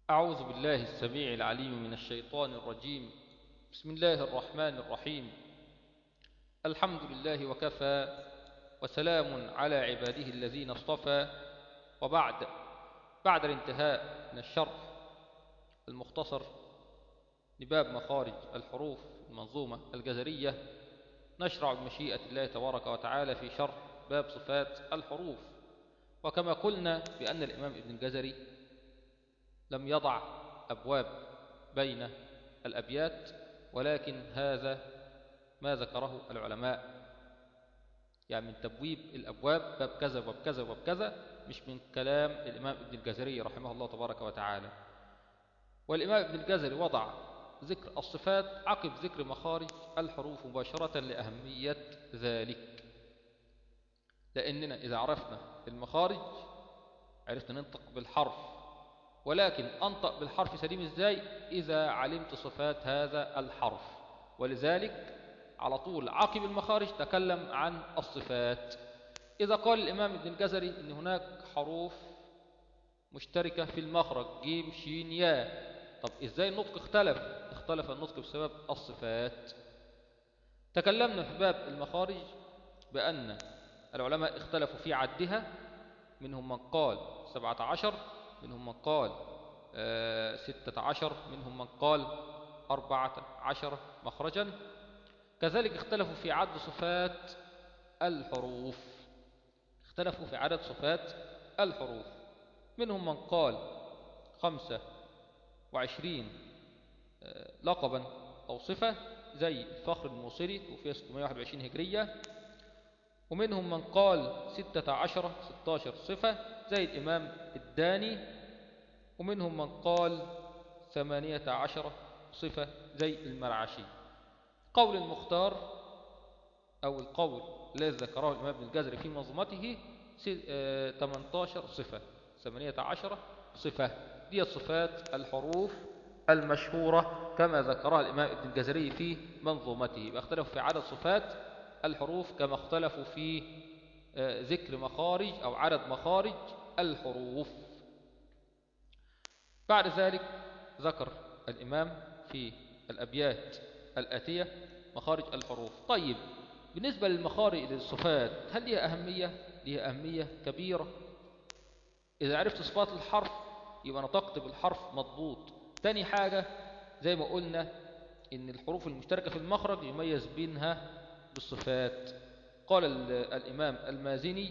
أعوذ بالله السميع العليم من الشيطان الرجيم بسم الله الرحمن الرحيم الحمد لله وكفى وسلام على عباده الذين اصطفى وبعد بعد الانتهاء من الشرح المختصر لباب مخارج الحروف المنظومة الجزرية نشرع بمشيئة الله تبارك وتعالى في شرح باب صفات الحروف وكما قلنا بأن الإمام ابن الجزري لم يضع أبواب بين الأبيات ولكن هذا ما ذكره العلماء يعني من تبويب الأبواب باب كذا وباب كذا وباب كذا مش من كلام الإمام ابن الجزري رحمه الله تبارك وتعالى والإمام ابن الجزري وضع ذكر الصفات عقب ذكر مخارج الحروف مباشرة لأهمية ذلك لأننا إذا عرفنا المخارج عرفنا ننطق بالحرف ولكن أنطق بالحرف سليم إزاي إذا علمت صفات هذا الحرف ولذلك على طول عقب المخارج تكلم عن الصفات إذا قال الإمام ابن الجزري أن هناك حروف مشتركة في المخرج جيم شين يا طب إزاي النطق اختلف اختلف النطق بسبب الصفات تكلمنا في باب المخارج بأن العلماء اختلفوا في عدها منهم من قال سبعة عشر منهم من قال آه ستة عشر منهم من قال أربعة عشر مخرجا كذلك اختلفوا في عد صفات الحروف اختلفوا في عدد صفات الحروف منهم من قال خمسة وعشرين آه لقبا أو صفة زي الفخر الموصلي وفيها 621 هجرية ومنهم من قال ستة عشر ستاشر صفة زي الإمام الداني ومنهم من قال ثمانية عشر صفة زي المرعشي قول المختار أو القول الذي ذكره الإمام ابن الجزري في منظومته 18 صفة 18 صفة دي صفات الحروف المشهورة كما ذكرها الإمام ابن الجزري في منظومته واختلفوا في عدد صفات الحروف كما اختلفوا في ذكر مخارج أو عدد مخارج الحروف بعد ذلك ذكر الإمام في الأبيات الآتية مخارج الحروف طيب بالنسبة للمخارج للصفات هل لها أهمية؟ لها أهمية كبيرة إذا عرفت صفات الحرف يبقى نطقت بالحرف مضبوط تاني حاجة زي ما قلنا إن الحروف المشتركة في المخرج يميز بينها بالصفات قال الإمام المازني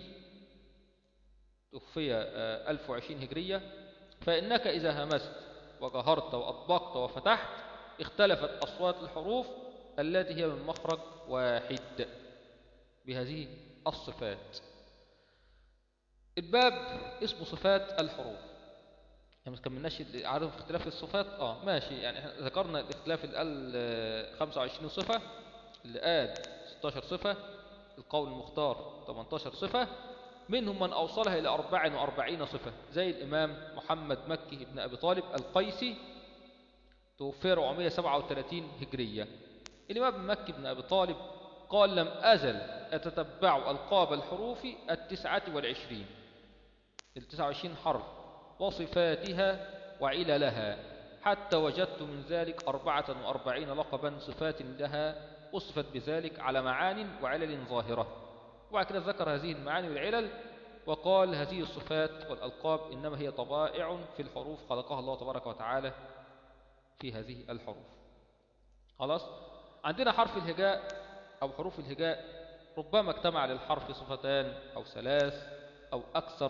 توفي 1020 هجرية فإنك إذا همست وجهرت وأطبقت وفتحت اختلفت أصوات الحروف التي هي من مخرج واحد بهذه الصفات الباب اسمه صفات الحروف يعني ما كملناش عدد اختلاف الصفات اه ماشي يعني احنا ذكرنا الاختلاف اللي قال 25 صفة اللي قال 16 صفة القول المختار 18 صفة منهم من أوصلها إلى 44 صفة زي الإمام محمد مكي بن أبي طالب القيسي توفي 437 هجرية الإمام مكي بن أبي طالب قال لم أزل أتتبع ألقاب الحروف التسعة والعشرين التسعة وعشرين حرف وصفاتها وعللها حتى وجدت من ذلك أربعة وأربعين لقبا صفات لها وصفت بذلك على معان وعلل ظاهرة وبعد كده ذكر هذه المعاني والعلل وقال هذه الصفات والألقاب إنما هي طبائع في الحروف خلقها الله تبارك وتعالى في هذه الحروف خلاص عندنا حرف الهجاء أو حروف الهجاء ربما اجتمع للحرف صفتان أو ثلاث أو أكثر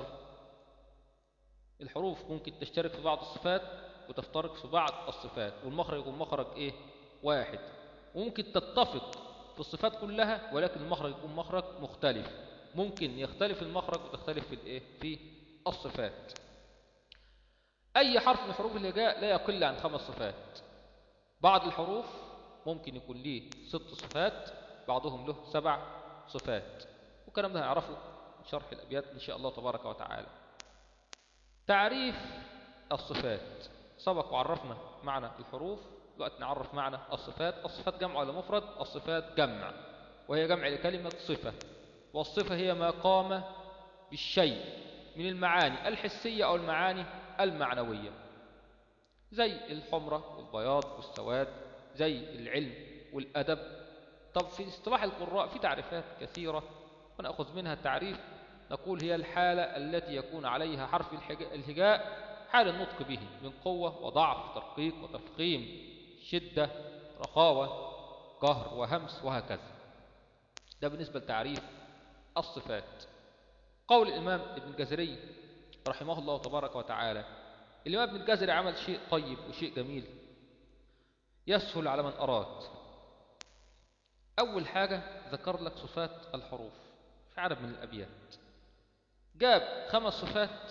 الحروف ممكن تشترك في بعض الصفات وتفترق في بعض الصفات والمخرج يكون مخرج إيه؟ واحد وممكن تتفق في الصفات كلها ولكن المخرج يكون مخرج مختلف ممكن يختلف المخرج وتختلف في الإيه؟ في الصفات أي حرف من حروف الهجاء لا يقل عن خمس صفات بعض الحروف ممكن يكون ليه ست صفات بعضهم له سبع صفات والكلام ده هنعرفه في شرح الأبيات إن شاء الله تبارك وتعالى تعريف الصفات سبق وعرفنا معنى الحروف دلوقتي نعرف معنى الصفات الصفات جمع ولا مفرد الصفات جمع وهي جمع لكلمة صفة والصفة هي ما قام بالشيء من المعاني الحسية أو المعاني المعنوية زي الحمرة والبياض والسواد زي العلم والأدب طب في اصطلاح القراء في تعريفات كثيرة ونأخذ منها التعريف نقول هي الحالة التي يكون عليها حرف الهجاء حال النطق به من قوة وضعف ترقيق وتفخيم شدة رخاوة قهر وهمس وهكذا ده بالنسبة لتعريف الصفات قول الإمام ابن الجزري رحمه الله تبارك وتعالى الإمام ابن الجزري عمل شيء طيب وشيء جميل يسهل على من أراد أول حاجة ذكر لك صفات الحروف في عدد من الأبيات جاب خمس صفات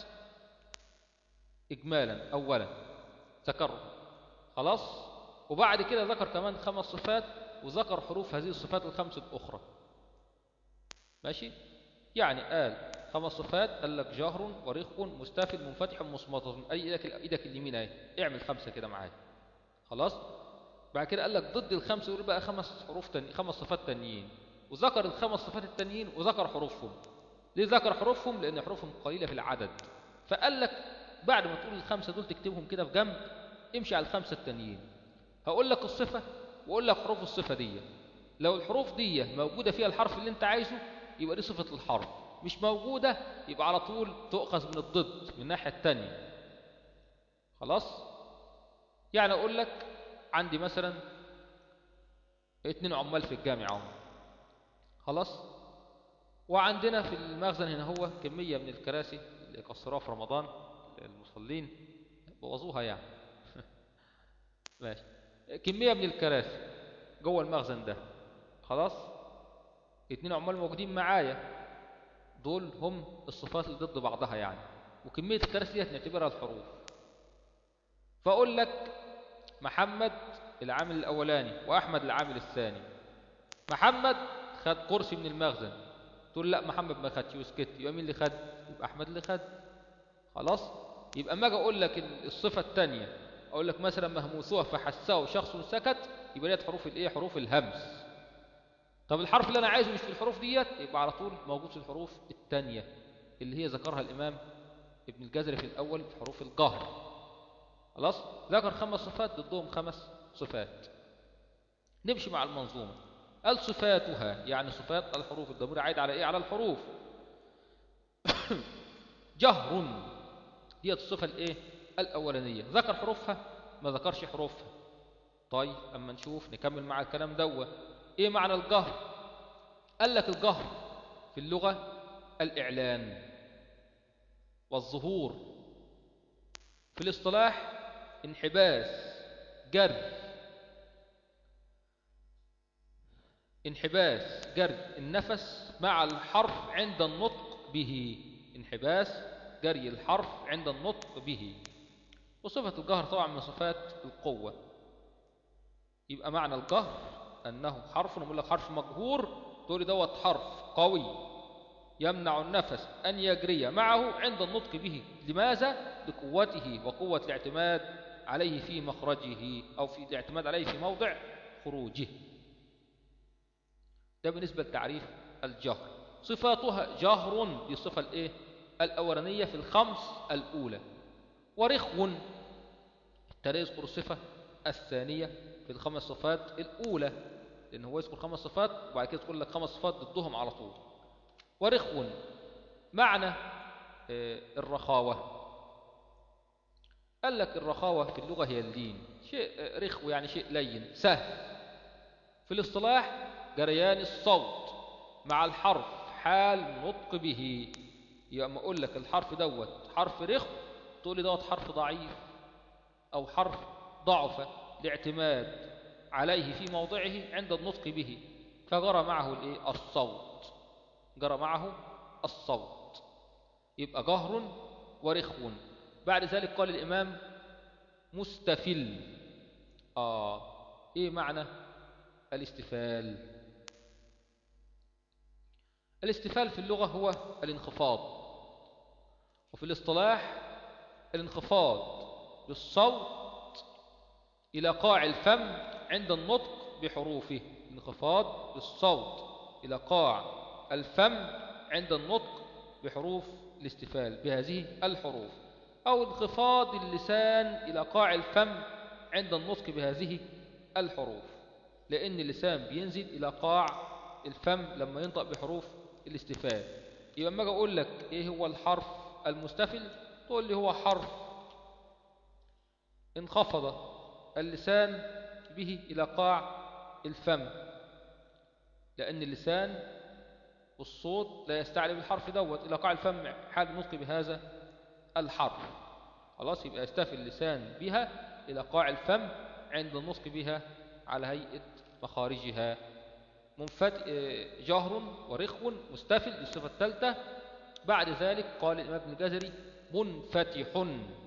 إجمالا أولا ذكرهم خلاص وبعد كده ذكر كمان خمس صفات وذكر حروف هذه الصفات الخمس الأخرى ماشي يعني قال خمس صفات قال لك جهر ورخ مستفل منفتح مصمت أي إيدك, إيدك اليمين اهي اعمل خمسة كده معايا خلاص بعد كده قال لك ضد الخمسة يقول بقى خمس حروف تاني خمس صفات تانيين وذكر الخمس صفات التانيين وذكر حروفهم ليه ذكر حروفهم لأن حروفهم قليلة في العدد فقال لك بعد ما تقول الخمسة دول تكتبهم كده في جنب امشي على الخمسة التانيين هقول لك الصفة وأقول لك حروف الصفة دي لو الحروف دي موجودة فيها الحرف اللي انت عايزه يبقى دي صفة الحرف مش موجودة يبقى على طول تؤخذ من الضد من الناحية التانية خلاص يعني أقول لك عندي مثلا اتنين عمال في الجامعة خلاص وعندنا في المخزن هنا هو كمية من الكراسي اللي كسروها في رمضان المصلين بوظوها يعني ماشي كمية من الكراسي جوه المخزن ده خلاص اتنين عمال موجودين معايا دول هم الصفات اللي ضد بعضها يعني وكمية الكراسي دي نعتبرها الحروف فأقول لك محمد العامل الأولاني وأحمد العامل الثاني محمد خد كرسي من المخزن تقول لا محمد ما خدش وسكت يبقى مين اللي خد يبقى أحمد اللي خد خلاص يبقى ما اجي اقول لك الصفة الثانية اقول لك مثلا مهموسوها فحسه شخص سكت يبقى ديت حروف الايه حروف الهمس طب الحرف اللي انا عايزه مش في الحروف ديت يبقى على طول موجود في الحروف الثانية اللي هي ذكرها الامام ابن الجزري في الاول في حروف القهر خلاص ذكر خمس صفات ضدهم خمس صفات نمشي مع المنظومة قال صفاتها يعني صفات الحروف الضمير عايد على ايه على الحروف جهر هي الصفة الايه الاولانية ذكر حروفها ما ذكرش حروفها طيب اما نشوف نكمل مع الكلام دوه ايه معنى الجهر قال لك الجهر في اللغة الاعلان والظهور في الاصطلاح انحباس جر انحباس جر النفس مع الحرف عند النطق به انحباس جري الحرف عند النطق به وصفة الجهر طبعا من صفات القوة يبقى معنى الجهر أنه حرف نقول لك حرف مجهور تقول دوت حرف قوي يمنع النفس أن يجري معه عند النطق به لماذا؟ لقوته وقوة الاعتماد عليه في مخرجه أو في الاعتماد عليه في موضع خروجه ده بالنسبة لتعريف الجهر صفاتها جهر دي صفة الايه الأولانية في الخمس الأولى ورخو ابتدى يذكر الصفة الثانية في الخمس صفات الأولى لأن هو يذكر خمس صفات وبعد كده يقول لك خمس صفات ضدهم على طول ورخو معنى الرخاوة قال لك الرخاوة في اللغة هي اللين شيء رخو يعني شيء لين سهل في الاصطلاح جريان الصوت مع الحرف حال نطق به يبقى ما اقول لك الحرف دوت حرف رخو تقول لي دوت حرف ضعيف او حرف ضعف لاعتماد عليه في موضعه عند النطق به فجرى معه الايه الصوت جرى معه الصوت يبقى جهر ورخو بعد ذلك قال الامام مستفل اه ايه معنى الاستفال الاستفال في اللغة هو الانخفاض وفي الاصطلاح الانخفاض بالصوت إلى قاع الفم عند النطق بحروفه الانخفاض بالصوت إلى قاع الفم عند النطق بحروف الاستفال بهذه الحروف أو انخفاض اللسان إلى قاع الفم عند النطق بهذه الحروف لأن اللسان بينزل إلى قاع الفم لما ينطق بحروف الاستفال يبقى لما أجي أقول لك إيه هو الحرف المستفل تقول لي هو حرف انخفض اللسان به إلى قاع الفم لأن اللسان والصوت لا يستعلي بالحرف دوت إلى قاع الفم حال النطق بهذا الحرف خلاص يبقى يستفل اللسان بها إلى قاع الفم عند النطق بها على هيئة مخارجها منفت... جهر ورخو مستفل الصفة الثالثة بعد ذلك قال الإمام ابن الجزري منفتح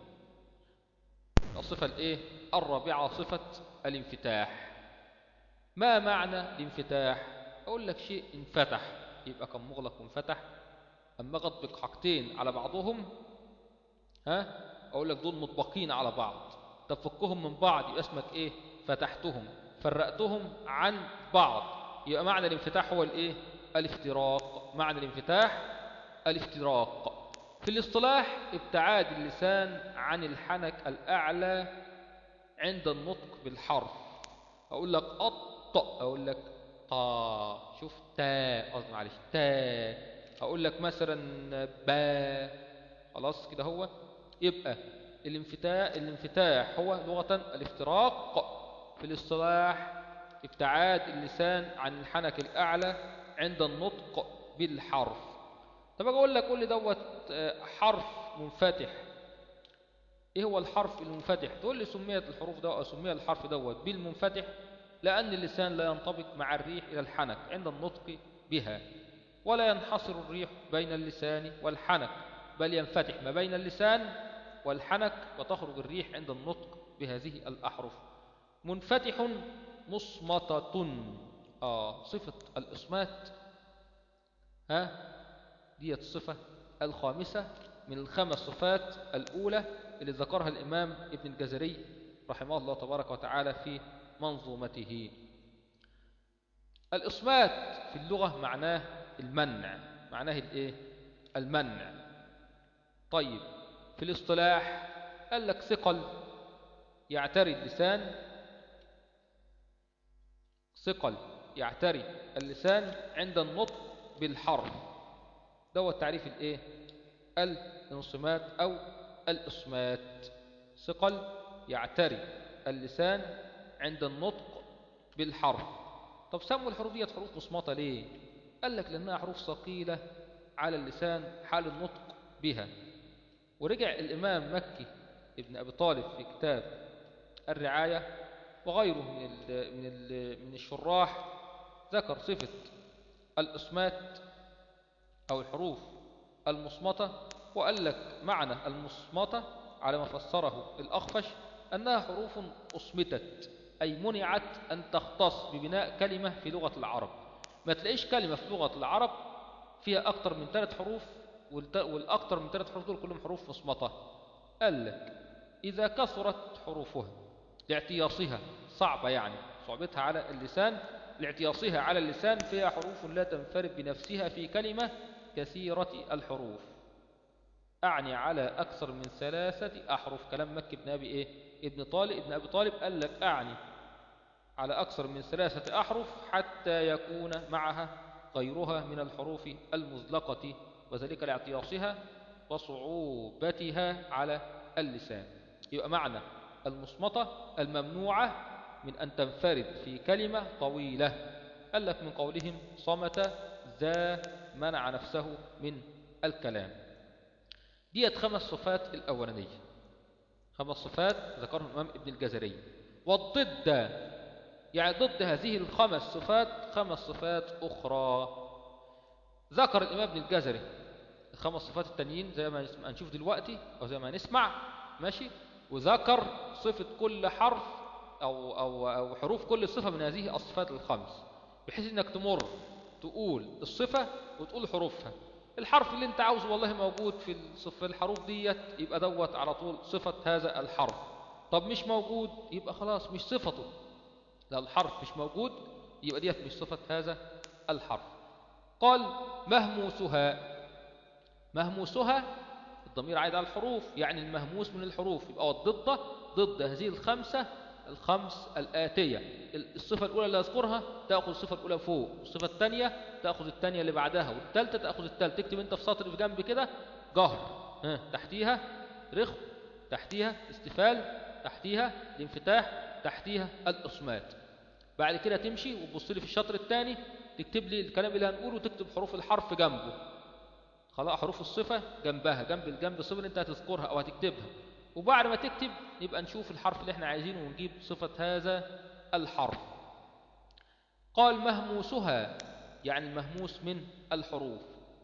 الصفة الايه الرابعة صفة الانفتاح ما معنى الانفتاح اقول لك شيء انفتح يبقى كم مغلق منفتح اما اطبق حاجتين على بعضهم ها اقول لك دول مطبقين على بعض تفكهم من بعض يبقى اسمك ايه فتحتهم فرقتهم عن بعض يبقى معنى الانفتاح هو الايه الافتراق معنى الانفتاح الافتراق في الاصطلاح ابتعاد اللسان عن الحنك الأعلى عند النطق بالحرف أقول لك أط أقول لك طا شوف تا قصدي معلش تا أقول لك مثلا با خلاص كده هو يبقى الانفتاح الانفتاح هو لغة الافتراق في الاصطلاح ابتعاد اللسان عن الحنك الأعلى عند النطق بالحرف طب اجي اقول لك قول لي دوت حرف منفتح ايه هو الحرف المنفتح تقول لي سميت الحروف ده او سمي الحرف دوت بالمنفتح لان اللسان لا ينطبق مع الريح الى الحنك عند النطق بها ولا ينحصر الريح بين اللسان والحنك بل ينفتح ما بين اللسان والحنك وتخرج الريح عند النطق بهذه الأحرف منفتح مصمتة آه صفة الإصمات ها دي الصفة الخامسة من الخمس صفات الأولى اللي ذكرها الإمام ابن الجزري رحمه الله تبارك وتعالى في منظومته الإصمات في اللغة معناه المنع معناه الإيه؟ المنع طيب في الاصطلاح قال لك ثقل يعتري اللسان ثقل يعتري اللسان عند النطق بالحرف دوت تعريف الايه الانصمات او الاصمات ثقل يعتري اللسان عند النطق بالحرف طب سموا الحروف ديت حروف مصمتة ليه قال لك لانها حروف ثقيلة على اللسان حال النطق بها ورجع الامام مكي ابن ابي طالب في كتاب الرعاية وغيره من ال من ال من الشراح ذكر صفة الإصمات أو الحروف المصمتة وقال لك معنى المصمتة على ما فسره الأخفش أنها حروف أصمتت أي منعت أن تختص ببناء كلمة في لغة العرب ما تلاقيش كلمة في لغة العرب فيها أكتر من ثلاث حروف والأكثر من ثلاث حروف دول كلهم حروف مصمتة قال لك إذا كثرت حروفها لاعتياصها صعبة يعني صعوبتها على اللسان لاعتياصها على اللسان فيها حروف لا تنفرد بنفسها في كلمة كثيرة الحروف أعني على أكثر من ثلاثة أحرف كلام مكي ابن أبي إيه ابن طالب ابن أبي طالب قال لك أعني على أكثر من ثلاثة أحرف حتى يكون معها غيرها من الحروف المزلقة وذلك لاعتياصها وصعوبتها على اللسان يبقى معنى المصمتة الممنوعة من أن تنفرد في كلمة طويلة قال لك من قولهم صمت ذا منع نفسه من الكلام ديت خمس صفات الأولانية خمس صفات ذكرهم الإمام ابن الجزري والضد يعني ضد هذه الخمس صفات خمس صفات أخرى ذكر الإمام ابن الجزري الخمس صفات التانيين زي ما هنشوف دلوقتي أو زي ما نسمع ماشي وذكر صفة كل حرف أو, أو, أو حروف كل صفة من هذه الصفات الخمس بحيث انك تمر تقول الصفة وتقول حروفها الحرف اللي انت عاوزه والله موجود في الصف الحروف ديت يبقى دوت على طول صفة هذا الحرف طب مش موجود يبقى خلاص مش صفته لا الحرف مش موجود يبقى ديت مش صفة هذا الحرف قال مهموسها مهموسها الضمير عايد على الحروف يعني المهموس من الحروف يبقى والضدة ضد هذه الخمسة الخمس الآتية الصفة الأولى اللي أذكرها تأخذ الصفة الأولى فوق الصفة الثانية تأخذ الثانية اللي بعدها والثالثة تأخذ الثالثة تكتب أنت في سطر في جنب كده جهر ها تحتيها رخ تحتيها استفال تحتيها الانفتاح تحتيها الإصمات بعد كده تمشي وتبص لي في الشطر الثاني تكتب لي الكلام اللي هنقوله وتكتب حروف الحرف جنبه خلاص حروف الصفة جنبها جنب الجنب الصفة اللي انت هتذكرها او هتكتبها وبعد ما تكتب يبقى نشوف الحرف اللي احنا عايزينه ونجيب صفة هذا الحرف قال مهموسها يعني المهموس من الحروف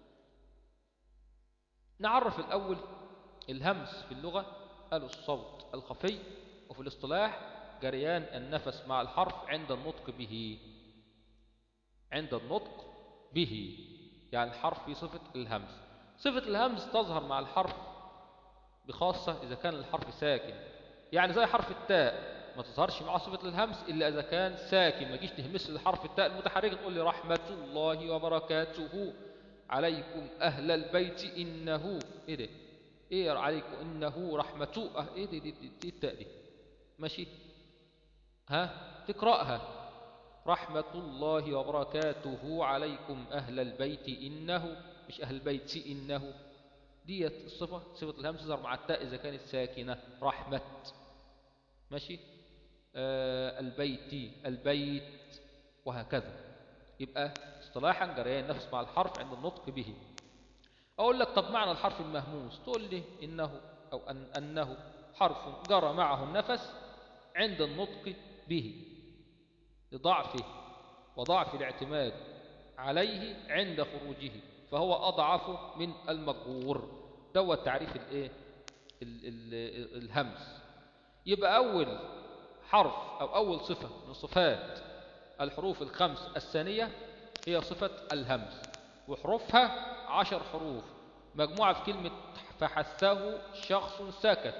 نعرف الأول الهمس في اللغة قالوا الصوت الخفي وفي الاصطلاح جريان النفس مع الحرف عند النطق به عند النطق به يعني الحرف في صفة الهمس صفة الهمس تظهر مع الحرف بخاصة إذا كان الحرف ساكن يعني زي حرف التاء ما تظهرش مع صفة الهمس إلا إذا كان ساكن ما تجيش تهمس الحرف التاء المتحرك تقول لي رحمة الله وبركاته عليكم أهل البيت إنه إيه ده إيه عليكم إنه رحمة أه إيه دي, دي, دي, دي التاء دي ماشي ها تقرأها رحمة الله وبركاته عليكم أهل البيت إنه مش أهل البيت إنه ديت الصفة صفة الهمس تظهر مع التاء إذا كانت ساكنة رحمة ماشي آه البيت البيت وهكذا يبقى اصطلاحا جريان النفس مع الحرف عند النطق به أقول لك طب معنى الحرف المهموس تقول لي إنه أو أن أنه حرف جرى معه النفس عند النطق به لضعفه وضعف الاعتماد عليه عند خروجه فهو أضعف من المجهور دوت تعريف الايه الهمس يبقى أول حرف أو أول صفة من صفات الحروف الخمس الثانية هي صفة الهمس وحروفها عشر حروف مجموعة في كلمة فحثه شخص سكت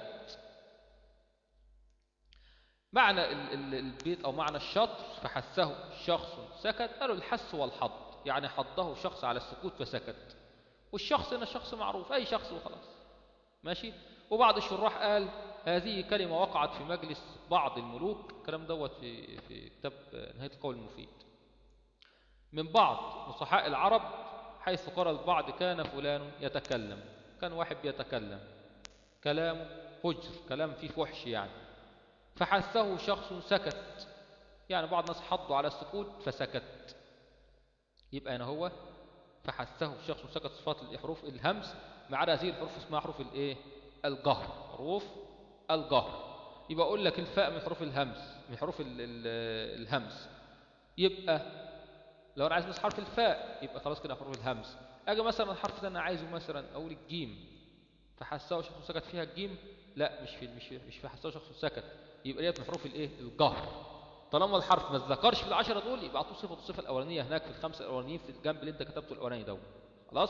معنى البيت أو معنى الشطر فحثه شخص سكت قالوا الحث والحض يعني حضه شخص على السكوت فسكت والشخص هنا شخص معروف أي شخص وخلاص ماشي وبعض الشراح قال هذه كلمة وقعت في مجلس بعض الملوك الكلام دوت في, في كتاب نهاية القول المفيد من بعض نصحاء العرب حيث قال البعض كان فلان يتكلم كان واحد بيتكلم كلامه هجر كلام فيه فحش يعني فحثه شخص سكت يعني بعض الناس حضوا على السكوت فسكت يبقى هنا هو فحثه شخص سكت صفات الحروف الهمس ما عدا هذه الحروف اسمها حروف الايه الجهر حروف الجهر يبقى اقول لك الفاء من حروف الهمس من حروف ال ال الهمس يبقى لو انا عايز بس حرف الفاء يبقى خلاص كده حروف الهمس اجي مثلا الحرف ده انا عايزه مثلا اقول الجيم فحثه شخص سكت فيها الجيم لا مش في مش في مش في حثه شخص سكت يبقى ديت من حروف الايه الجهر طالما الحرف ما اتذكرش في العشرة دول يبقى اعطوه صفة الصفة الأولانية هناك في الخمسة الأولانيين في الجنب اللي انت كتبته الأولاني ده خلاص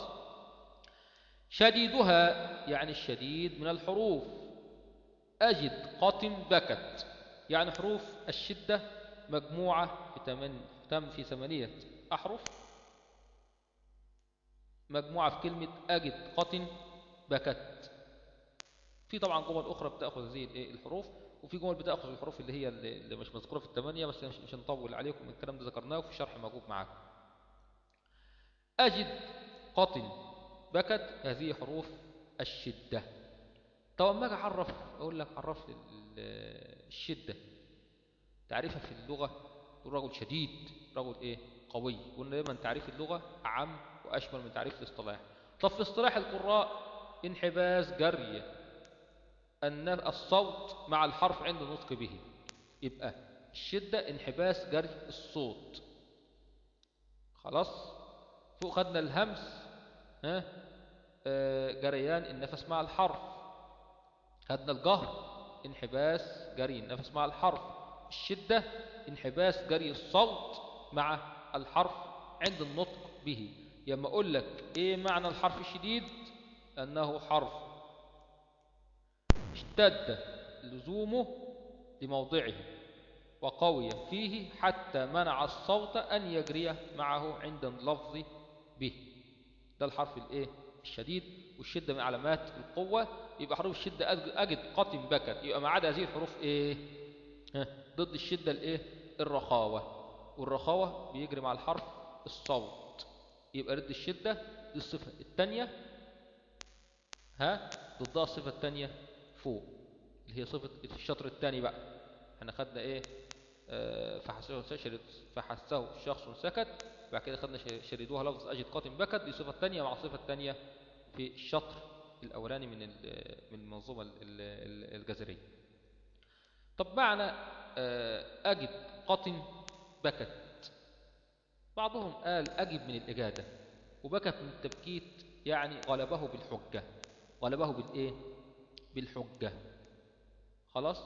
شديدها يعني الشديد من الحروف أجد قاتم بكت يعني حروف الشدة مجموعة في تمن تم في ثمانية أحرف مجموعة في كلمة أجد قاتم بكت في طبعا جمل أخرى بتأخذ هذه الحروف وفي جمل بتأخذ الحروف اللي هي اللي مش مذكورة في الثمانية بس مش هنطول عليكم الكلام ده ذكرناه في الشرح موجود معاكم أجد قطن بكت هذه حروف الشدة طب ما اجي اعرف اقول لك عرف لي الشدة تعريفها في اللغة تقول رجل شديد رجل ايه قوي قلنا دايما تعريف اللغة أعم وأشمل من تعريف الاصطلاح طب في اصطلاح القراء انحباس جري أن الصوت مع الحرف عند النطق به يبقى الشدة انحباس جري الصوت خلاص فوق خدنا الهمس ها آه جريان النفس مع الحرف خدنا الجهر انحباس جري النفس مع الحرف الشدة انحباس جري الصوت مع الحرف عند النطق به يما أقول لك إيه معنى الحرف الشديد أنه حرف اشتد لزومه لموضعه وقوي فيه حتى منع الصوت أن يجري معه عند اللفظ به ده الحرف الايه الشديد والشدة من علامات القوة يبقى حروف الشدة أج- أجد قاتم بكت يبقى ما عدا هذه الحروف إيه ها، ضد الشدة الإيه الرخاوة والرخاوة بيجري مع الحرف الصوت يبقى ضد الشدة دي الصفة الثانية ها ضدها الصفة الثانية فوق اللي هي صفة الشطر الثاني بقى احنا خدنا ايه آه، فحسه شرد فحسه الشخص سكت بعد كده خدنا ش- شردوها لفظ أجد قاتم بكت دي صفة تانية مع الصفة التانية في الشطر الأولاني من ال- من المنظومة ال- ال- الجزرية طب معنى آه، أجد قاتم بكت بعضهم قال أجب من الإجادة وبكت من التبكيت يعني غلبه بالحجة غلبه بالإيه بالحجة خلاص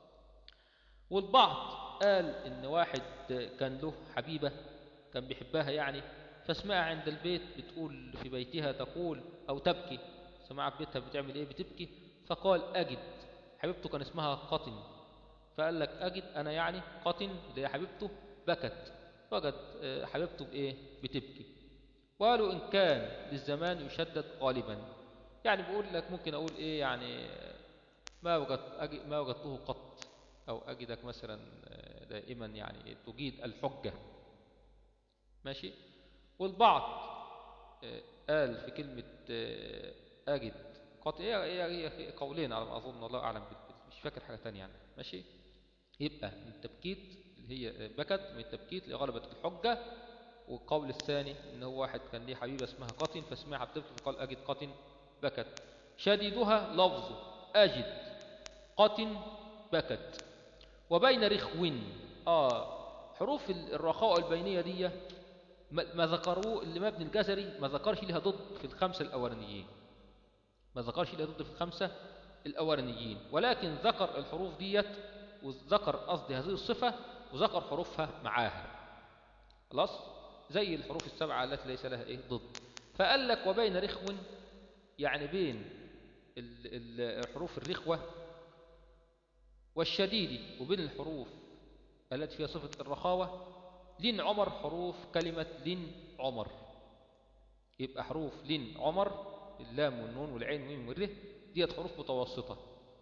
والبعض قال إن واحد كان له حبيبة كان بيحبها يعني فاسمعها عند البيت بتقول في بيتها تقول أو تبكي سمعها في بيتها بتعمل إيه بتبكي فقال أجد حبيبته كان اسمها قطن فقال لك أجد أنا يعني قطن اللي هي حبيبته بكت وجد آه، حبيبته بإيه بتبكي وقالوا إن كان للزمان يشدد غالبا يعني بقول لك ممكن أقول إيه يعني ما وجدت أجد ما وجدته قط أو أجدك مثلا آه، دائما يعني تجيد الحجة ماشي والبعض آه، قال في كلمة آه، أجد قط هي هي هي قولين على ما أظن الله أعلم بال- مش فاكر حاجة تانية يعني ماشي يبقى من التبكيت اللي هي بكت من التبكيت لغلبة الحجة والقول الثاني ان هو واحد كان ليه حبيبة اسمها قطن فسمعها بتبكي فقال أجد قطن بكت شديدها لفظ أجد قطن بكت وبين رخو آه حروف الرخاء البينية دي ما ما ذكروه اللي مبني الجزري ما ذكرش لها ضد في الخمسة الأولانيين ما ذكرش لها ضد في الخمسة الأولانيين ولكن ذكر الحروف ديت وذكر قصد هذه الصفة وذكر حروفها معاها خلاص زي الحروف السبعة التي ليس لها إيه ضد فقال لك وبين رخو يعني بين ال- ال- الحروف الرخوة والشديد وبين الحروف التي فيها صفة الرخاوة لين عمر حروف كلمة لين عمر يبقى حروف لين عمر اللام والنون والعين والميم والره ديت حروف متوسطة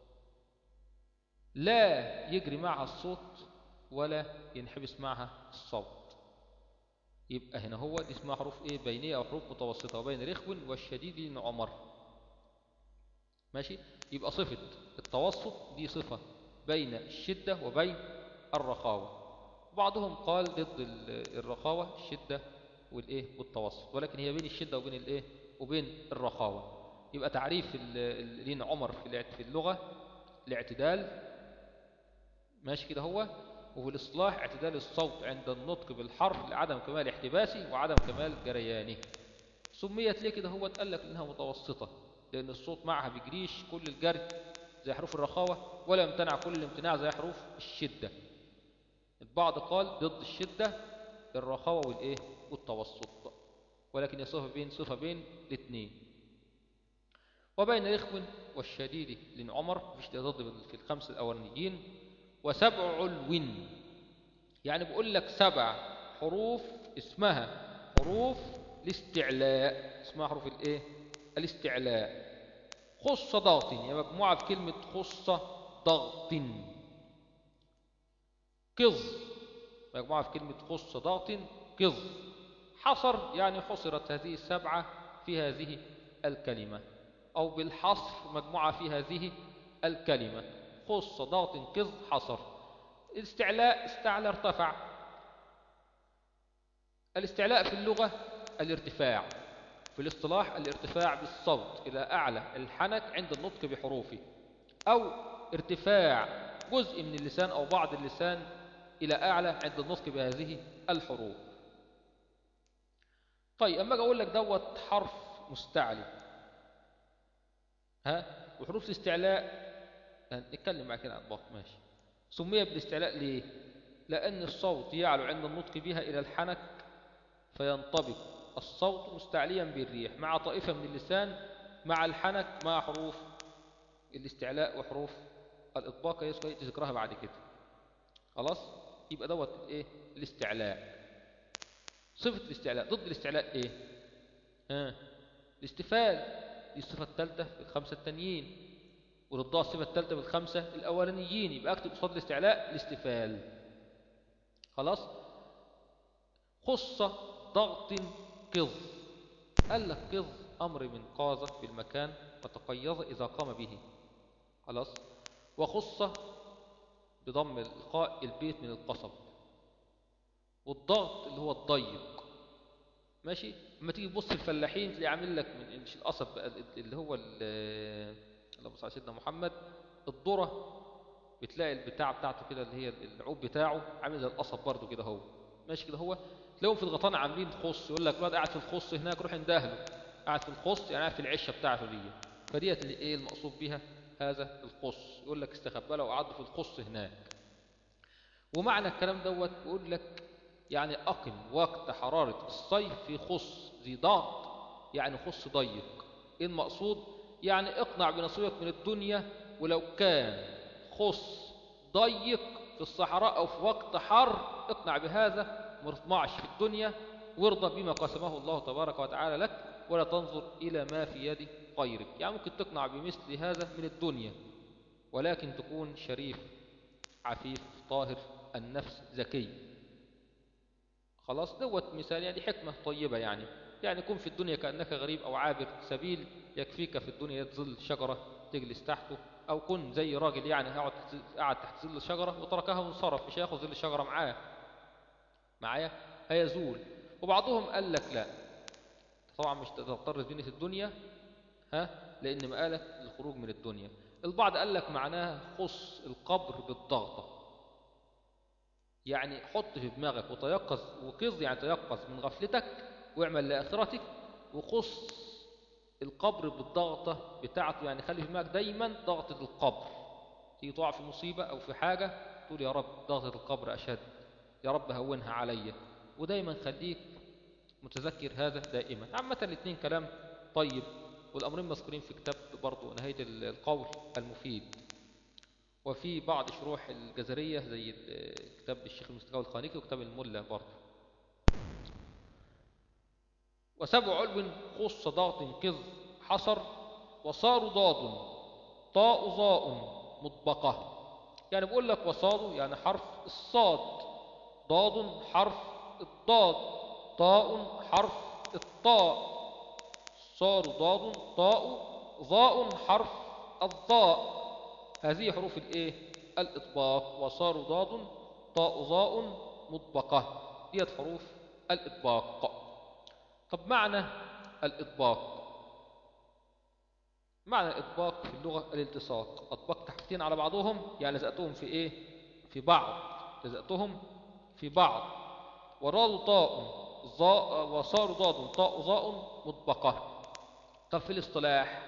لا يجري معها الصوت ولا ينحبس معها الصوت يبقى هنا هو دي اسمها حروف ايه بينية او حروف متوسطة وبين رخو والشديد لين عمر ماشي يبقى صفة التوسط دي صفة بين الشدة وبين الرخاوة بعضهم قال ضد ال- الرخاوة الشدة والايه والتوسط ولكن هي بين الشدة وبين الايه وبين الرخاوة يبقى تعريف ال- ال- لين عمر في الاعت- في اللغة الاعتدال ماشي كده هو وفي الاصطلاح اعتدال الصوت عند النطق بالحرف لعدم كمال احتباسه وعدم كمال جريانه سميت ليه كده هو قال لك انها متوسطة لان الصوت معها بيجريش كل الجري زي حروف الرخاوة ولا يمتنع كل الامتناع زي حروف الشدة البعض قال ضد الشدة الرخاوة والايه والتوسط ولكن هي صفة بين صفة بين الاثنين وبين رخو والشديد لان عمر مفيش ضد في الخمس الاولانيين وسبع علو يعني بقول لك سبع حروف اسمها حروف الاستعلاء اسمها حروف الايه الاستعلاء خص ضغط هي مجموعة في كلمة خص ضغط قظ مجموعة في كلمة خص ضغط قظ حصر يعني حصرت هذه السبعة في هذه الكلمة أو بالحصر مجموعة في هذه الكلمة خص ضغط قظ حصر الاستعلاء استعلى ارتفع الاستعلاء في اللغة الارتفاع في الاصطلاح الارتفاع بالصوت إلى أعلى الحنك عند النطق بحروفه أو ارتفاع جزء من اللسان أو بعض اللسان إلى أعلى عند النطق بهذه الحروف طيب أما أجي أقول لك دوت حرف مستعلي ها وحروف الاستعلاء نتكلم معاك كده عن الضغط ماشي سمي بالاستعلاء ليه لأن الصوت يعلو عند النطق بها إلى الحنك فينطبق الصوت مستعليا بالريح مع طائفة من اللسان مع الحنك مع حروف الاستعلاء وحروف الإطباق يسكي ذكرها بعد كده خلاص يبقى دوت ايه الاستعلاء صفة الاستعلاء ضد الاستعلاء ايه ها الاستفال دي الصفة الثالثة في الخمسة التانيين وضدها الصفة الثالثة في الخمسة الأولانيين يبقى أكتب قصاد الاستعلاء الاستفال خلاص خص ضغط قض قال لك قض أمر من قاذ بالمكان وتقيض إذا قام به خلاص وخص بضم القاء البيت من القصب والضغط اللي هو الضيق ماشي لما تيجي تبص الفلاحين تلاقي عامل لك من مش القصب بقى اللي هو اللهم صل على سيدنا محمد الذره بتلاقي البتاع بتاعته كده اللي هي العود بتاعه عامل زي القصب برضه كده هو ماشي كده هو تلاقيهم في الغطان عاملين خص يقول لك الواد قاعد في الخص هناك روح اندهله قاعد في الخص يعني قاعد في العشه بتاعته دي فديت اللي ايه المقصود بها هذا الخص يقول لك استخبى له وقعد في الخص هناك ومعنى الكلام دوت بيقول لك يعني أقم وقت حرارة الصيف في خص ذي ضغط يعني خص ضيق إيه المقصود يعني اقنع بنصيبك من الدنيا ولو كان خص ضيق في الصحراء أو في وقت حر اقنع بهذا ما تطمعش في الدنيا وارضى بما قسمه الله تبارك وتعالى لك ولا تنظر إلى ما في يد غيرك يعني ممكن تقنع بمثل هذا من الدنيا ولكن تكون شريف عفيف طاهر النفس ذكي خلاص دوت مثال يعني حكمة طيبة يعني يعني كن في الدنيا كأنك غريب أو عابر سبيل يكفيك في الدنيا ظل شجرة تجلس تحته أو كن زي راجل يعني قاعد قاعد تحت ظل الشجرة وتركها وانصرف مش هياخد ظل الشجرة معاه معايا هيزول وبعضهم قال لك لا طبعا مش تضطر زينة الدنيا ها لأن مقالك الخروج من الدنيا البعض قال لك معناها خص القبر بالضغطة يعني حط في دماغك وتيقظ وقظ يعني تيقظ من غفلتك واعمل لآخرتك وقص القبر بالضغطة بتاعته يعني خلي في دماغك دايما ضغطة القبر تيجي تقع في مصيبة أو في حاجة تقول يا رب ضغطة القبر أشد يا رب هونها عليا ودايما خليك متذكر هذا دائما عامة الاثنين كلام طيب والأمرين مذكورين في كتاب برضو نهاية القول المفيد وفي بعض شروح الجزرية زي كتاب الشيخ المستقاوي الخانيكي وكتاب الملة برضو وسبع علو خص ضغط قذ حصر وصار ضاد طاء ظاء مطبقة يعني بقول لك وصاد يعني حرف الصاد ضاد حرف الضاد طاء حرف الطاء صار ضاد طاء ظاء حرف الضاء هذه حروف الايه الاطباق وصار ضاد طاء ظاء مطبقة ديت حروف الاطباق طب معنى الاطباق معنى الاطباق في اللغة الالتصاق اطبقت حاجتين على بعضهم يعني لزقتهم في ايه في بعض لزقتهم في بعض وراد طاء ظاء وصار ضاد طاء ظاء مطبقة طب في الاصطلاح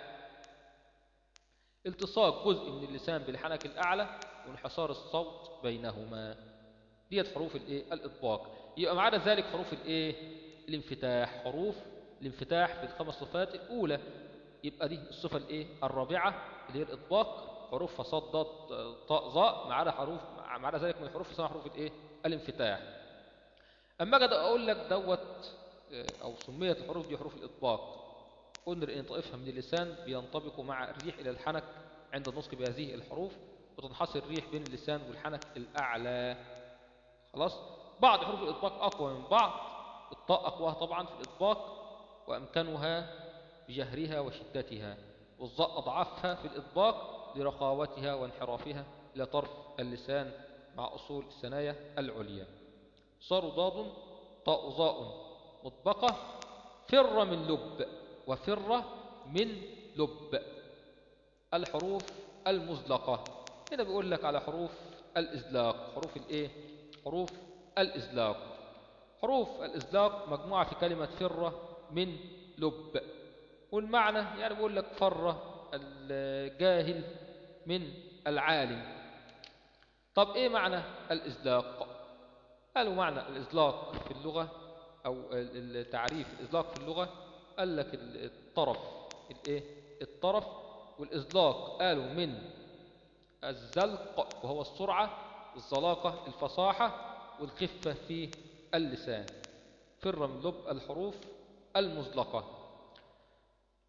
التصاق جزء من اللسان بالحنك الأعلى وانحصار الصوت بينهما ديت حروف الايه الاطباق يبقى معنا ذلك حروف الايه الانفتاح حروف الانفتاح في الخمس صفات الاولى يبقى دي الصفه الايه الرابعه اللي هي الاطباق حروف فصاد ضاد طاء ظاء معنا حروف معنا ذلك من الحروف اسمها حروف الايه الانفتاح اما اجي اقول لك دوت او سميت الحروف دي حروف الاطباق قلنا ان طائفها من اللسان بينطبق مع الريح الى الحنك عند النطق بهذه الحروف وتنحصر الريح بين اللسان والحنك الاعلى خلاص بعض حروف الاطباق اقوى من بعض الطاء اقواها طبعا في الاطباق وامكنها بجهرها وشدتها والظاء اضعفها في الاطباق لرخاوتها وانحرافها الى طرف اللسان مع اصول الثنايا العليا صار ضاد طاء ظاء مطبقة فر من لب وفر من لب الحروف المزلقة هنا بيقول لك على حروف الإزلاق حروف الإيه؟ حروف الإزلاق حروف الإزلاق مجموعة في كلمة فر من لب والمعنى يعني بيقول لك فر الجاهل من العالم طب إيه معنى الإزلاق؟ قالوا معنى الإزلاق في اللغة أو التعريف الإزلاق في اللغة قال لك الطرف الإيه؟ الطرف والإزلاق قالوا من الزلق وهو السرعة الزلاقة الفصاحة والخفة في اللسان فر من لب الحروف المزلقة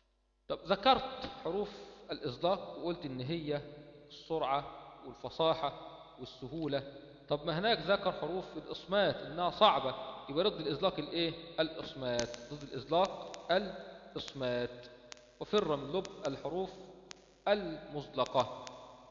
طب ذكرت حروف الإصداق وقلت إن هي السرعة والفصاحة والسهولة طب ما هناك ذكر حروف الإصمات إنها صعبة يبقى ضد الإصلاق الإيه؟ الإصمات ضد الإصلاق الإصمات وفر من لب الحروف المزلقة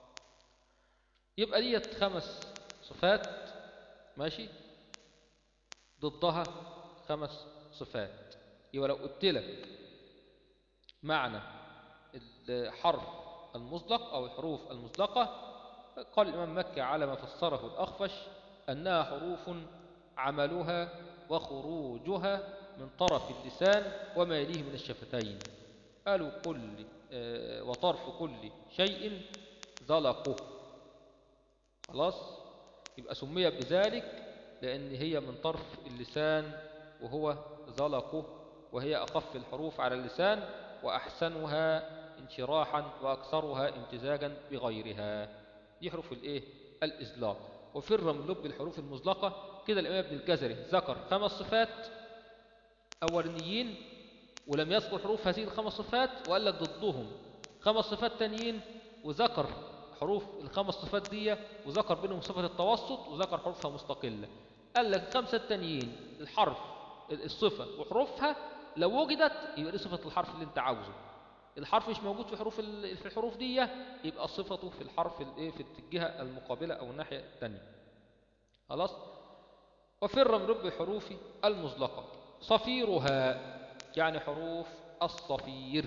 يبقى ديت خمس صفات ماشي ضدها خمس صفات يبقى لو قلت لك معنى الحرف المزلق أو الحروف المزلقة قال الإمام مكي على ما فسره الأخفش أنها حروف عملها وخروجها من طرف اللسان وما يليه من الشفتين قالوا كل آه، وطرف كل شيء زلقه خلاص يبقى سمي بذلك لأن هي من طرف اللسان وهو زلقه وهي أخف الحروف على اللسان وأحسنها انشراحا وأكثرها امتزاجا بغيرها دي حروف الايه الإزلاق وفر من لب الحروف المزلقة كده الإمام ابن الجزري ذكر خمس صفات أولانيين ولم يذكر حروف هذه الخمس صفات وقال لك ضدهم خمس صفات تانيين وذكر حروف الخمس صفات دي وذكر بينهم صفة التوسط وذكر حروفها مستقلة قال لك الخمسة التانيين الحرف الصفة وحروفها لو وجدت يبقى دي صفة الحرف اللي انت عاوزه الحرف مش موجود في حروف في الحروف دي يبقى صفته في الحرف الايه في الجهة المقابلة او الناحية الثانية خلاص وفر من رب الحروف المزلقة صفيرها يعني حروف الصفير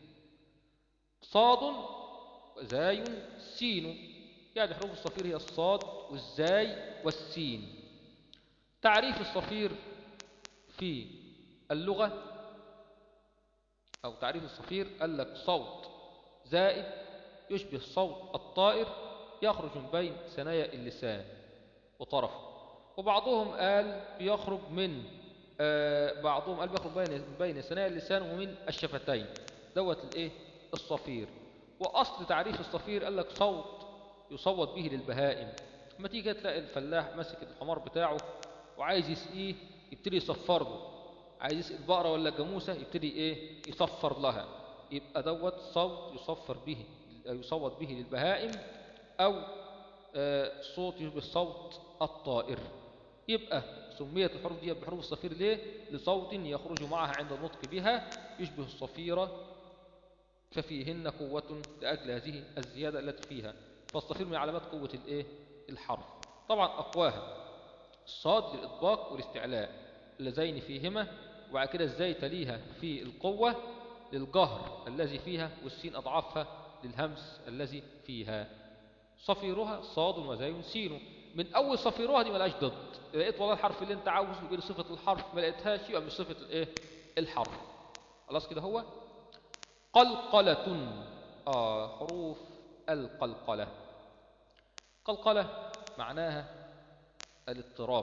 صاد زاي سين يعني حروف الصفير هي الصاد والزاي والسين تعريف الصفير في اللغة أو تعريف الصفير قال لك صوت زائد يشبه صوت الطائر يخرج من بين ثنايا اللسان وطرفه وبعضهم قال بيخرج من آه بعضهم قال بيخرج بين بين ثنايا اللسان ومن الشفتين دوت الايه الصفير واصل تعريف الصفير قال لك صوت يصوت به للبهائم لما تيجي تلاقي الفلاح ماسك الحمار بتاعه وعايز يسقيه يبتدي يصفر له عايز يسقي البقرة ولا الجاموسة يبتدي ايه يصفر لها يبقى دوت صوت يصفر به يصوت به للبهائم او آه صوت يشبه صوت الطائر يبقى سميت الحروف دي بحروف الصفير ليه لصوت يخرج معها عند النطق بها يشبه الصفيرة ففيهن قوة لأجل هذه الزيادة التي فيها فالصفير من علامات قوة الايه الحرف طبعا أقواها الصاد للإطباق والاستعلاء اللذين فيهما وبعد كده ازاي تليها في القوة للجهر الذي فيها والسين أضعافها للهمس الذي فيها صفيرها صاد وزاي سين من أول صفيرها دي ملاش ضد لقيت والله الحرف اللي انت عاوزه يقول صفة الحرف ما لقيتهاش يبقى مش صفة الايه الحرف خلاص كده هو قلقلة آه حروف القلقلة قلقلة معناها الاضطراب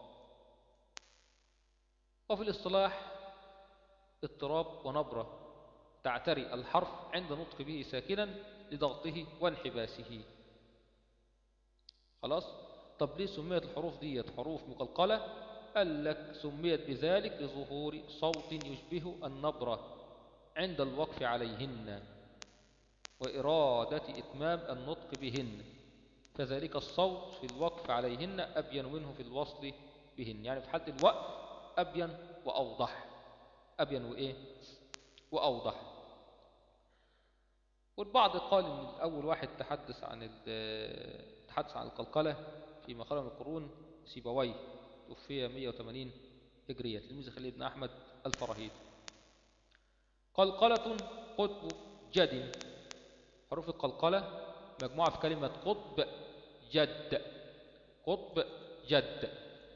وفي الاصطلاح اضطراب ونبرة تعتري الحرف عند نطق به ساكنا لضغطه وانحباسه خلاص طب ليه سميت الحروف ديت حروف مقلقلة قال لك سميت بذلك لظهور صوت يشبه النبرة عند الوقف عليهن وإرادة إتمام النطق بهن فذلك الصوت في الوقف عليهن أبين منه في الوصل بهن يعني في حالة الوقف أبين وأوضح أبين وإيه وأوضح والبعض قال إن أول واحد تحدث عن تحدث عن القلقلة في مقالة من القرون سيبويه توفي 180 هجرية تلميذ خليل بن أحمد الفراهيد قلقلة قطب جد حروف القلقلة مجموعة في كلمة قطب جد قطب جد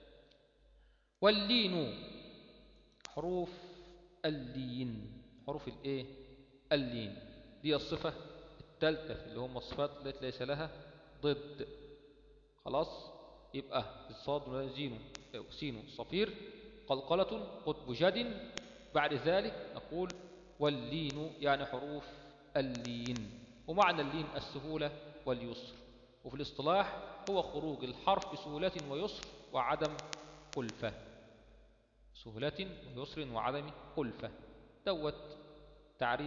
واللين حروف اللين حروف الايه اللين دي الصفة الثالثة اللي هم الصفات التي ليس لها ضد خلاص يبقى الصاد زينو سينو صفير قلقلة قطب جد بعد ذلك نقول واللين يعني حروف اللين ومعنى اللين السهولة واليسر وفي الاصطلاح هو خروج الحرف بسهولة ويسر وعدم كلفة سهولة ويسر وعدم كلفة دوت تعريف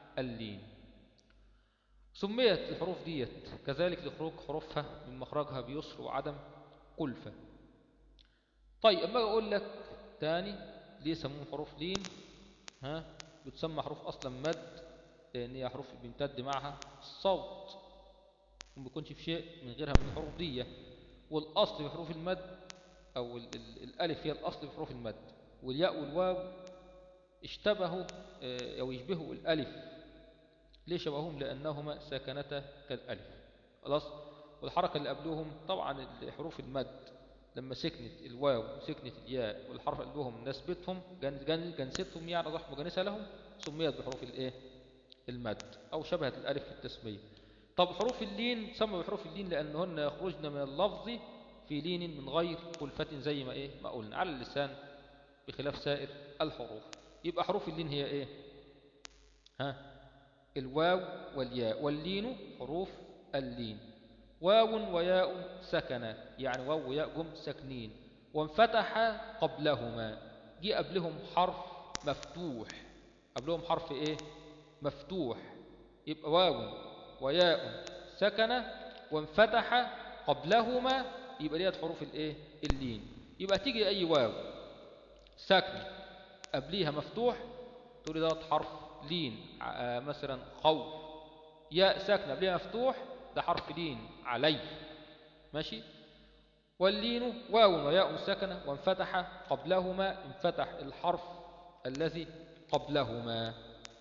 اللين سميت الحروف ديت كذلك لخروج حروفها من مخرجها بيسر وعدم كلفة طيب اما اقول لك تاني ليه سموهم حروف لين ها بتسمى حروف اصلا مد لان هي حروف بيمتد معها الصوت وما بيكونش في شيء من غيرها من الحروف دي والاصل في حروف المد او ال ال الالف هي الاصل في حروف المد والياء والواو اشتبهوا اه او يشبهوا الالف ليه شبههم لانهما ساكنتا كالالف خلاص والحركه اللي قبلهم طبعا حروف المد لما سكنت الواو سكنت الياء والحرف قبلهم نسبتهم جن جن جنستهم يعني ضح مجانسه لهم سميت بحروف الايه المد او شبهت الالف في التسميه طب حروف اللين سموا بحروف اللين لانهن يخرجن من اللفظ في لين من غير كلفة زي ما ايه ما قلنا على اللسان بخلاف سائر الحروف يبقى حروف اللين هي ايه ها الواو والياء واللين حروف اللين واو وياء سكن يعني واو وياء جم ساكنين وانفتح قبلهما جي قبلهم حرف مفتوح قبلهم حرف ايه مفتوح يبقى واو وياء سكن وانفتح قبلهما يبقى ديت حروف الايه اللين يبقى تيجي اي واو ساكن قبليها مفتوح تقول ده حرف لين آه مثلا خوف ياء ساكنه قبليها مفتوح ده حرف لين علي ماشي واللين واو وياء ساكنه وانفتح قبلهما انفتح الحرف الذي قبلهما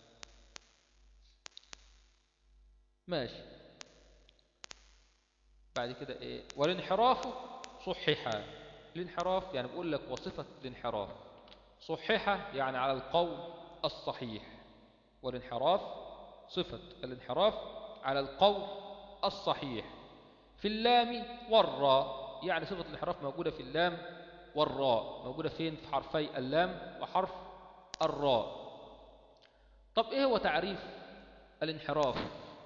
ماشي بعد كده ايه والانحراف صحح الانحراف يعني بقول لك وصفة الانحراف صحح يعني على القول الصحيح والانحراف صفة الانحراف على القول الصحيح في اللام والراء يعني صفة الانحراف موجودة في اللام والراء موجودة فين في حرفي اللام وحرف الراء طب ايه هو تعريف الانحراف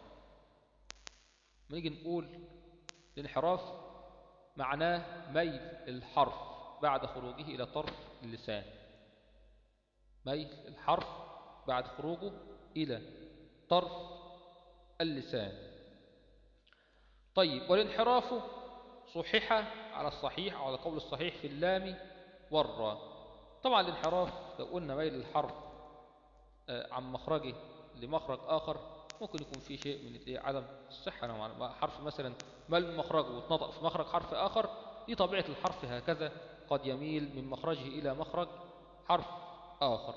نيجي نقول الانحراف معناه ميل الحرف بعد خروجه إلى طرف اللسان ميل الحرف بعد خروجه إلى طرف اللسان طيب والانحراف صحح على الصحيح أو على القول الصحيح في اللام والراء طبعا الانحراف لو قلنا ميل الحرف عن مخرجه لمخرج آخر ممكن يكون في شيء من عدم الصحة نوعا حرف مثلا مال من مخرجه واتنطق في مخرج حرف آخر دي طبيعة الحرف هكذا قد يميل من مخرجه إلى مخرج حرف آخر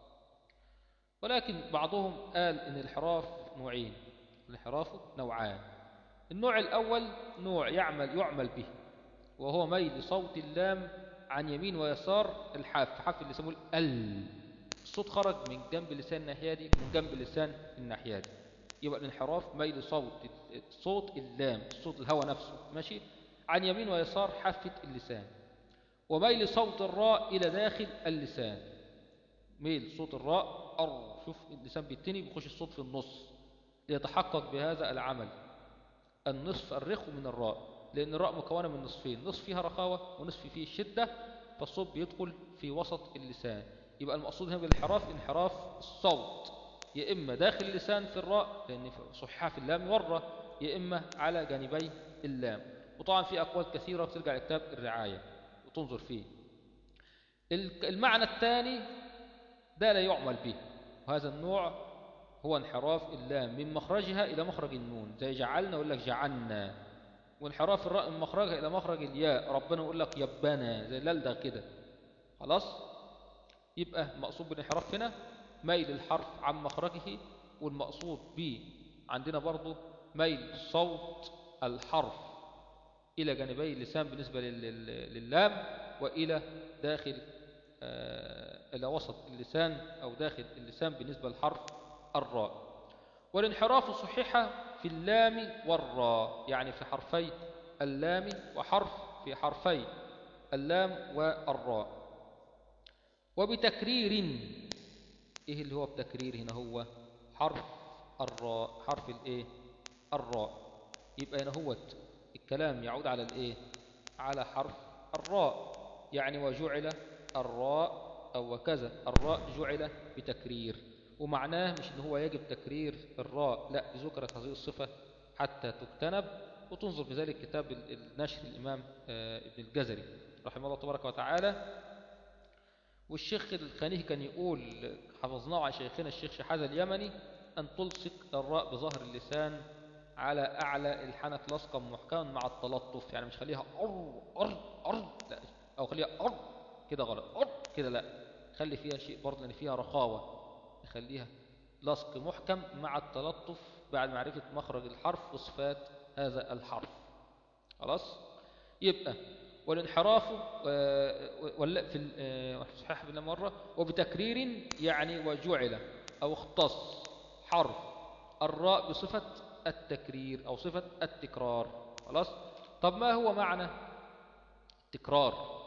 ولكن بعضهم قال إن الانحراف نوعين الانحراف نوعان النوع الأول نوع يعمل يعمل به وهو ميل صوت اللام عن يمين ويسار الحاف حرف اللي يسموه ال الصوت خرج من جنب اللسان الناحية دي من جنب اللسان الناحية دي يبقى الانحراف ميل صوت صوت اللام صوت الهواء نفسه ماشي عن يمين ويسار حافة اللسان وميل صوت الراء إلى داخل اللسان ميل صوت الراء أر شوف اللسان بيتني بيخش الصوت في النص ليتحقق بهذا العمل النصف الرخو من الراء لأن الراء مكونة من نصفين نصف فيها رخاوة ونصف فيه شدة فالصوت بيدخل في وسط اللسان يبقى المقصود هنا بالانحراف انحراف الصوت يا إما داخل اللسان في الراء لأن صحيحة في اللام والراء يا إما على جانبي اللام وطبعا في أقوال كثيرة ترجع لكتاب الرعاية وتنظر فيه المعنى الثاني ده لا يعمل به وهذا النوع هو انحراف اللام من مخرجها إلى مخرج النون زي جعلنا يقول لك جعلنا وانحراف الراء من مخرجها إلى مخرج الياء ربنا يقول لك يبنا زي للدغ كده خلاص يبقى مقصود بالانحراف هنا ميل الحرف عن مخرجه والمقصود به عندنا برضو ميل صوت الحرف إلى جانبي اللسان بالنسبة للام وإلى داخل آه إلى وسط اللسان أو داخل اللسان بالنسبة للحرف الراء والانحراف صحيح في اللام والراء يعني في حرفي اللام وحرف في حرفي اللام والراء وبتكرير ايه اللي هو بتكرير هنا هو حرف الراء حرف الايه الراء يبقى هنا هو الكلام يعود على الايه على حرف الراء يعني وجعل الراء او وكذا الراء جعل بتكرير ومعناه مش ان هو يجب تكرير الراء لا ذكرت هذه الصفة حتى تجتنب وتنظر في ذلك كتاب النشر الإمام آه، ابن الجزري رحمه الله تبارك وتعالى والشيخ الخنيه كان يقول حفظناه عن شيخنا الشيخ شحاذ اليمني أن تلصق الراء بظهر اللسان على أعلى الحنك لصقا محكما مع التلطف يعني مش خليها أر أر أر لا أو خليها أر كده غلط أر كده لا خلي فيها شيء برضه لأن فيها رخاوة نخليها لصق محكم مع التلطف بعد معرفة مخرج الحرف وصفات هذا الحرف خلاص يبقى والانحراف ولا في آه، صحيح بنا مرة وبتكرير يعني وجعل أو اختص حرف الراء بصفة التكرير أو صفة التكرار خلاص طب ما هو معنى التكرار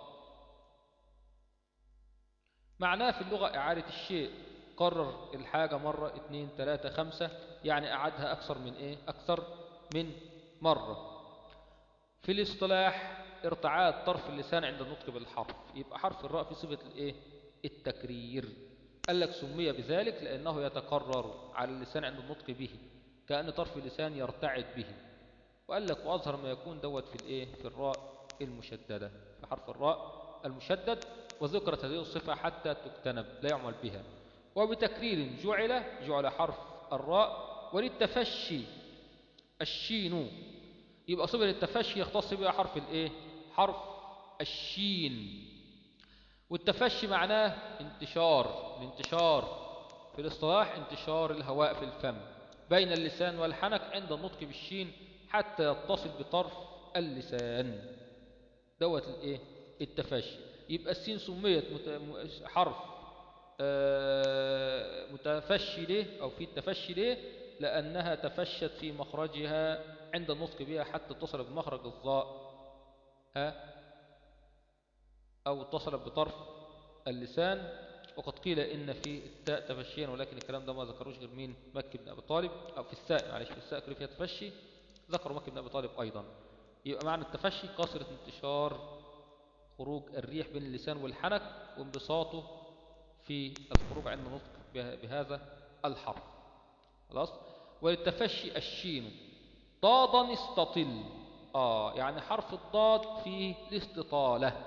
معناه في اللغة إعادة الشيء قرر الحاجة مرة اثنين ثلاثة خمسة يعني أعدها أكثر من إيه أكثر من مرة في الاصطلاح ارتعاد طرف اللسان عند النطق بالحرف يبقى حرف الراء في صفة الايه التكرير قال لك سمي بذلك لأنه يتكرر على اللسان عند النطق به كأن طرف اللسان يرتعد به وقال لك وأظهر ما يكون دوت في الايه في الراء المشددة في حرف الراء المشدد وذكرت هذه الصفة حتى تجتنب لا يعمل بها وبتكرير جعل جعل حرف الراء وللتفشي الشين يبقى صفة التفشي يختص بها حرف الايه حرف الشين والتفشي معناه انتشار الانتشار في الاصطلاح انتشار الهواء في الفم بين اللسان والحنك عند النطق بالشين حتى يتصل بطرف اللسان دوت الايه التفشي يبقى السين سميت حرف آه، متفشي ليه أو في التفشي ليه لأنها تفشت في مخرجها عند النطق بها حتى اتصل بمخرج الظاء ها أو اتصل بطرف اللسان وقد قيل إن في التاء تفشيا ولكن الكلام ده ما ذكروش غير مين مكي بن أبي طالب أو في الساء معلش في الساء كل فيها تفشي ذكروا مكي بن أبي طالب أيضا يبقى معنى التفشي قصرة انتشار خروج الريح بين اللسان والحنك وانبساطه في الخروج عند النطق بهذا الحرف خلاص وللتفشي الشين ضادا استطل آه يعني حرف الضاد فيه الاستطالة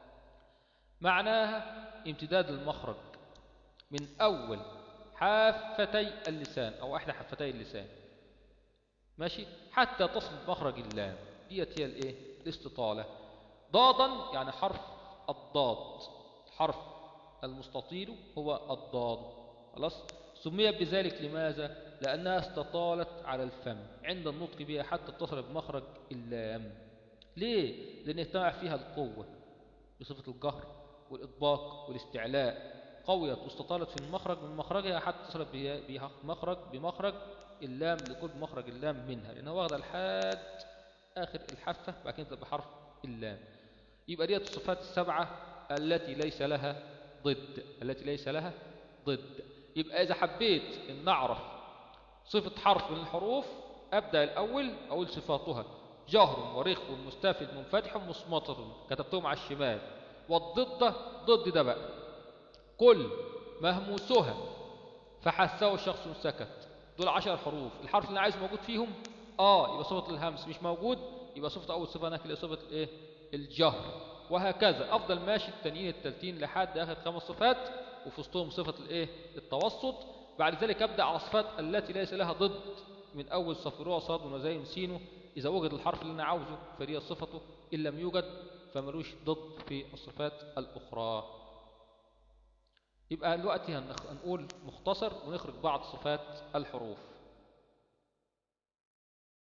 معناها امتداد المخرج من أول حافتي اللسان أو أحلى حفتي اللسان ماشي حتى تصل مخرج اللام ديت هي الايه الاستطالة ضادا يعني حرف الضاد حرف المستطيل هو الضاد خلاص سميت بذلك لماذا لأنها استطالت على الفم عند النطق بها حتى اتصل بمخرج اللام ليه لأن اجتمع فيها القوة بصفة الجهر والإطباق والاستعلاء قويت واستطالت في المخرج من مخرجها حتى اتصلت بمخرج بمخرج اللام لكل مخرج اللام منها لأنها واخدة لحد آخر الحافة بعد كده بحرف اللام يبقى ديت الصفات السبعة التي ليس لها ضد التي ليس لها ضد يبقى إذا حبيت أن نعرف صفة حرف من الحروف أبدأ الأول أقول صفاتها جهر ورخ مستفد منفتح مصمطر كتبتهم على الشمال والضد ضد ده بقى كل مهموسها فحسه الشخص سكت دول عشر حروف الحرف اللي عايز موجود فيهم آه يبقى صفة الهمس مش موجود يبقى صفة أول صفة هناك اللي صفة الإيه الجهر وهكذا أفضل ماشي التانيين التالتين لحد آخر خمس صفات وفي وسطهم صفة الإيه التوسط بعد ذلك أبدأ على الصفات التي ليس لها ضد من أول صفروع صاد ونزين سينه إذا وجد الحرف اللي أنا عاوزه فهي صفته إن لم يوجد فملوش ضد في الصفات الأخرى يبقى دلوقتي هنقول مختصر ونخرج بعض صفات الحروف